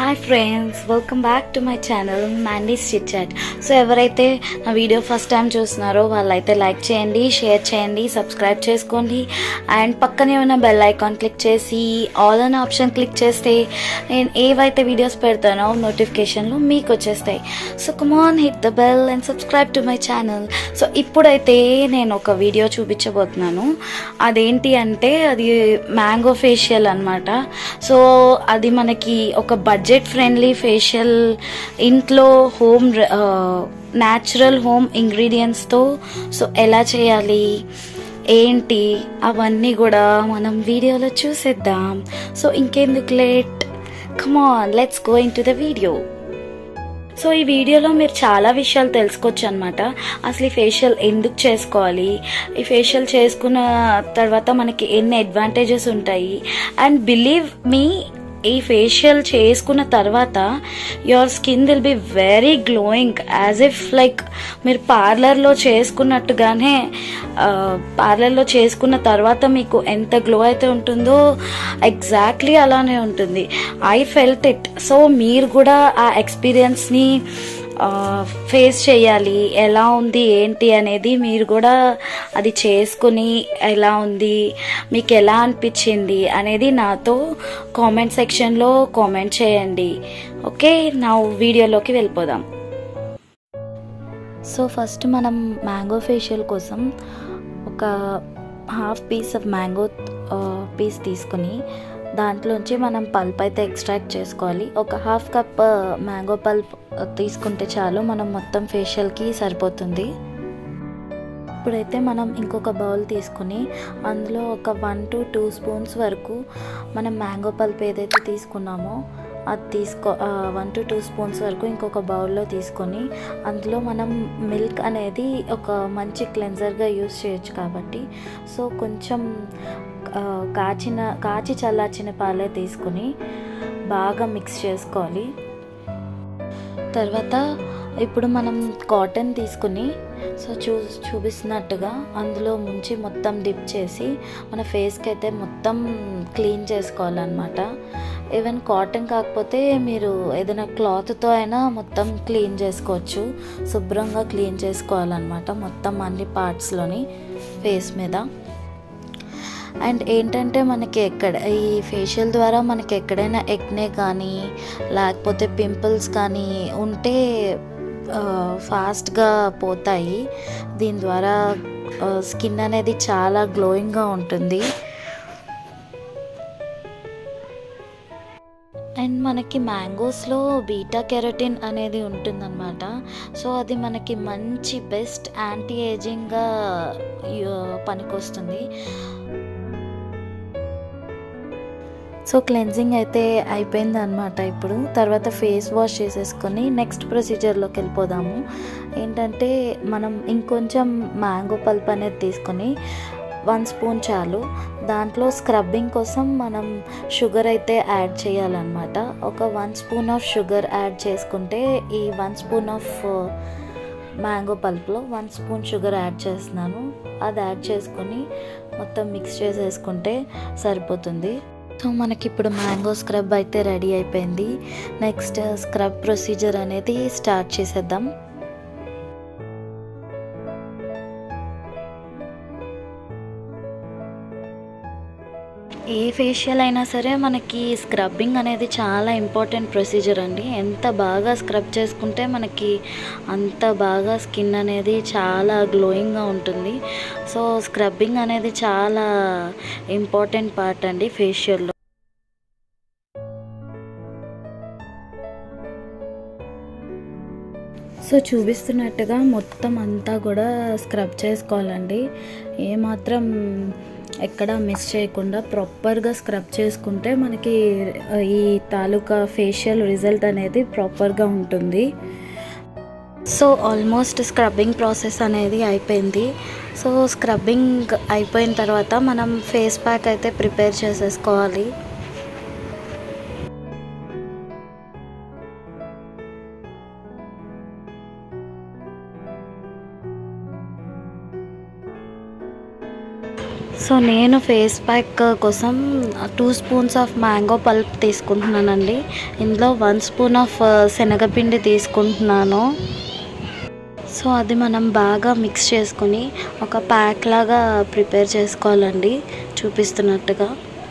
hi friends welcome back to my channel Mandy's chit chat so ఎవరైతే నా video first time చూస్తున్నారో వాళ్ళైతే like చేయండి షేర్ చేయండి సబ్స్క్రైబ్ చేసుకోండి అండ్ పక్కనే ఉన్న బెల్ ఐకాన్ క్లిక్ చేసి ఆల్ అనే ఆప్షన్ క్లిక్ చేస్తే నేను ఏవైతే వీడియోస్ పెడతానో నోటిఫికేషన్లు మీకు వచ్చేస్తాయి so come on hit the bell and subscribe to my channel so ఇప్పుడైతే నేను ఒక వీడియో చూపించబోతున్నాను అదేంటి అంటే అది మ్యాంగో ఫేషియల్ అనమాట సో అది మనకి ఒక బడ్జెట్ ఫ్రెండ్లీ ఫేషియల్ ఇంట్లో హోమ్ న్యాచురల్ హోమ్ ఇంగ్రీడియంట్స్తో సో ఎలా చేయాలి ఏంటి అవన్నీ కూడా మనం వీడియోలో చూసేద్దాం సో ఇంకెందుకు late come on let's going to the video so ఈ వీడియోలో మీరు చాలా విషయాలు తెలుసుకోవచ్చు అనమాట అసలు ఈ ఫేషియల్ ఎందుకు చేసుకోవాలి ఈ ఫేషియల్ చేసుకున్న తర్వాత మనకి ఎన్ని అడ్వాంటేజెస్ ఉంటాయి అండ్ బిలీవ్ మీ ఈ ఫేషియల్ చేసుకున్న తర్వాత your skin will be very glowing as if like మీరు పార్లర్లో చేసుకున్నట్టుగానే పార్లర్లో చేసుకున్న తర్వాత మీకు ఎంత గ్లో అయితే ఉంటుందో ఎగ్జాక్ట్లీ అలానే ఉంటుంది ఐ ఫెల్ట్ ఇట్ సో మీరు కూడా ఆ ఎక్స్పీరియన్స్ని ఫేస్ చేయాలి ఎలా ఉంది ఏంటి అనేది మీరు కూడా అది చేసుకుని ఎలా ఉంది మీకు ఎలా అనిపించింది అనేది నాతో కామెంట్ సెక్షన్లో కామెంట్ చేయండి ఓకే నా వీడియోలోకి వెళ్ళిపోదాం సో ఫస్ట్ మనం మ్యాంగో ఫేషియల్ కోసం ఒక half piece of mango piece తీసుకొని దాంట్లోంచి మనం పల్ప్ అయితే ఎక్స్ట్రాక్ట్ చేసుకోవాలి ఒక హాఫ్ కప్ మ్యాంగో పల్ప్ తీసుకుంటే చాలు మనం మొత్తం ఫేషియల్కి సరిపోతుంది ఇప్పుడైతే మనం ఇంకొక బౌల్ తీసుకుని అందులో ఒక వన్ టు టూ స్పూన్స్ వరకు మనం మ్యాంగో పల్ప్ ఏదైతే తీసుకున్నామో అది తీసుకో వన్ టు టూ స్పూన్స్ వరకు ఇంకొక బౌల్లో తీసుకొని అందులో మనం మిల్క్ అనేది ఒక మంచి క్లెన్జర్గా యూస్ చేయొచ్చు కాబట్టి సో కొంచెం కాచిన కాచి చల్లార్చిన పాలే తీసుకుని బాగా మిక్స్ చేసుకోవాలి తర్వాత ఇప్పుడు మనం కాటన్ తీసుకుని సో చూ చూపిస్తున్నట్టుగా అందులో ముంచి మొత్తం డిప్ చేసి మన ఫేస్కి అయితే మొత్తం క్లీన్ చేసుకోవాలన్నమాట ఈవెన్ కాటన్ కాకపోతే మీరు ఏదైనా క్లాత్తో అయినా మొత్తం క్లీన్ చేసుకోవచ్చు శుభ్రంగా క్లీన్ చేసుకోవాలన్నమాట మొత్తం అన్ని పార్ట్స్లోని ఫేస్ మీద అండ్ ఏంటంటే మనకి ఎక్కడ ఈ ఫేషియల్ ద్వారా మనకి ఎక్కడైనా ఎక్నే కానీ లేకపోతే పింపుల్స్ కానీ ఉంటే ఫాస్ట్గా పోతాయి దీని ద్వారా స్కిన్ అనేది చాలా గ్లోయింగ్గా ఉంటుంది అండ్ మనకి మ్యాంగోస్లో బీటా కెరటిన్ అనేది ఉంటుందన్నమాట సో అది మనకి మంచి బెస్ట్ యాంటీ ఏజింగ్గా పనికొస్తుంది సో క్లెన్జింగ్ అయితే అయిపోయింది అనమాట ఇప్పుడు తర్వాత ఫేస్ వాష్ చేసేసుకొని నెక్స్ట్ ప్రొసీజర్లోకి వెళ్ళిపోదాము ఏంటంటే మనం ఇంకొంచెం మ్యాంగో పల్ప్ అనేది తీసుకొని వన్ స్పూన్ చాలు దాంట్లో స్క్రబ్బింగ్ కోసం మనం షుగర్ అయితే యాడ్ చేయాలన్నమాట ఒక one spoon of sugar add చేసుకుంటే ఈ వన్ స్పూన్ ఆఫ్ మ్యాంగో పల్ప్లో వన్ స్పూన్ షుగర్ యాడ్ చేస్తున్నాను అది యాడ్ చేసుకొని మొత్తం మిక్స్ చేసేసుకుంటే సరిపోతుంది సో మనకి ఇప్పుడు మ్యాంగో స్క్రబ్ అయితే రెడీ అయిపోయింది నెక్స్ట్ స్క్రబ్ ప్రొసీజర్ అనేది స్టార్ట్ చేసేద్దాం ఏ ఫేషియల్ అయినా సరే మనకి స్క్రబ్బింగ్ అనేది చాలా ఇంపార్టెంట్ ప్రొసీజర్ అండి ఎంత బాగా స్క్రబ్ చేసుకుంటే మనకి అంత బాగా స్కిన్ అనేది చాలా గ్లోయింగ్గా ఉంటుంది సో స్క్రబ్బింగ్ అనేది చాలా ఇంపార్టెంట్ పార్ట్ అండి ఫేషియల్లో సో చూపిస్తున్నట్టుగా మొత్తం అంతా కూడా స్క్రబ్ చేసుకోవాలండి ఏమాత్రం ఎక్కడ మిస్ చేయకుండా ప్రాపర్గా స్క్రబ్ చేసుకుంటే మనకి ఈ తాలూకా ఫేషియల్ రిజల్ట్ అనేది ప్రాపర్గా ఉంటుంది సో ఆల్మోస్ట్ స్క్రబ్బింగ్ ప్రాసెస్ అనేది అయిపోయింది సో స్క్రబ్బింగ్ అయిపోయిన తర్వాత మనం ఫేస్ ప్యాక్ అయితే ప్రిపేర్ చేసేసుకోవాలి సో నేను ఫేస్ ప్యాక్ కోసం two spoons of mango pulp తీసుకుంటున్నానండి ఇందులో వన్ స్పూన్ ఆఫ్ శనగపిండి తీసుకుంటున్నాను సో అది మనం బాగా మిక్స్ చేసుకుని ఒక ప్యాక్ లాగా ప్రిపేర్ చేసుకోవాలండి చూపిస్తున్నట్టుగా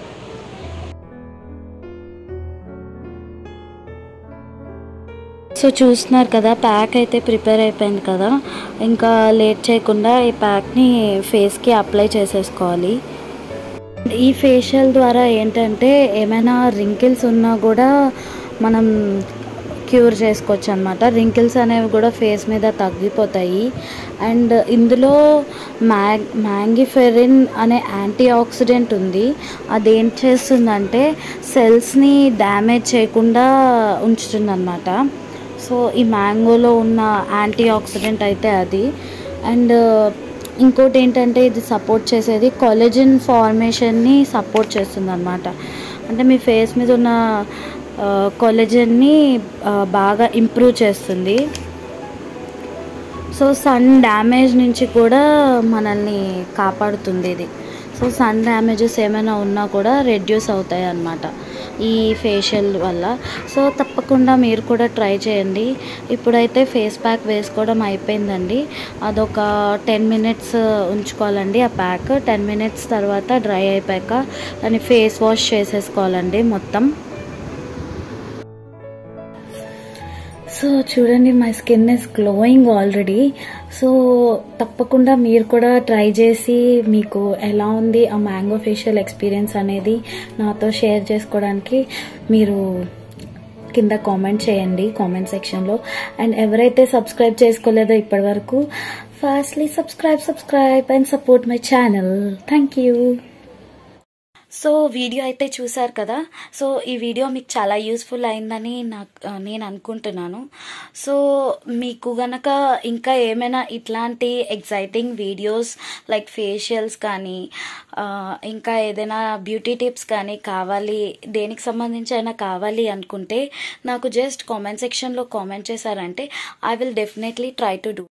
సో చూస్తున్నారు కదా ప్యాక్ అయితే ప్రిపేర్ అయిపోయింది కదా ఇంకా లేట్ చేయకుండా ఈ ప్యాక్ని ఫేస్కి అప్లై చేసేసుకోవాలి ఈ ఫేషియల్ ద్వారా ఏంటంటే ఏమైనా రింకిల్స్ ఉన్నా కూడా మనం క్యూర్ చేసుకోవచ్చు అనమాట రింకిల్స్ అనేవి కూడా ఫేస్ మీద తగ్గిపోతాయి అండ్ ఇందులో మ్యాగ్ మ్యాంగిఫెరిన్ అనే యాంటీ ఆక్సిడెంట్ ఉంది అది ఏం చేస్తుందంటే సెల్స్ని డ్యామేజ్ చేయకుండా ఉంచుతుంది అనమాట సో ఈ మ్యాంగోలో ఉన్న యాంటీ ఆక్సిడెంట్ అయితే అది అండ్ ఇంకోటి ఏంటంటే ఇది సపోర్ట్ చేసేది కొలెజిన్ ఫార్మేషన్ని సపోర్ట్ చేస్తుంది అనమాట అంటే మీ ఫేస్ మీద ఉన్న కొలెజన్ని బాగా ఇంప్రూవ్ చేస్తుంది సో సన్ డ్యామేజ్ నుంచి కూడా మనల్ని కాపాడుతుంది ఇది సో సన్ డ్యామేజెస్ ఏమైనా ఉన్నా కూడా రెడ్యూస్ అవుతాయి అన్నమాట ఈ ఫేషియల్ వల్ల సో తప్పకుండా మీరు కూడా ట్రై చేయండి ఇప్పుడైతే ఫేస్ ప్యాక్ వేసుకోవడం అయిపోయిందండి అదొక టెన్ మినిట్స్ ఉంచుకోవాలండి ఆ ప్యాక్ టెన్ మినిట్స్ తర్వాత డ్రై అయిపోయాక దాన్ని ఫేస్ వాష్ చేసేసుకోవాలండి మొత్తం సో చూడండి my skin is glowing already so తప్పకుండా మీరు కూడా ట్రై చేసి మీకు ఎలా ఉంది ఆ మ్యాంగో ఫేషియల్ ఎక్స్పీరియన్స్ అనేది నాతో షేర్ చేసుకోవడానికి మీరు కింద కామెంట్ చేయండి కామెంట్ సెక్షన్లో అండ్ ఎవరైతే సబ్స్క్రైబ్ చేసుకోలేదో ఇప్పటివరకు fastly subscribe subscribe and support my channel thank you so video అయితే చూసారు కదా సో ఈ వీడియో మీకు చాలా యూస్ఫుల్ అయిందని నాకు నేను అనుకుంటున్నాను సో మీకు గనక ఇంకా ఏమైనా ఇట్లాంటి ఎగ్జైటింగ్ వీడియోస్ లైక్ ఫేషియల్స్ కానీ ఇంకా ఏదైనా బ్యూటీ టిప్స్ కానీ కావాలి దేనికి సంబంధించి అయినా కావాలి అనుకుంటే నాకు జస్ట్ కామెంట్ సెక్షన్లో కామెంట్ చేశారంటే I will definitely try to do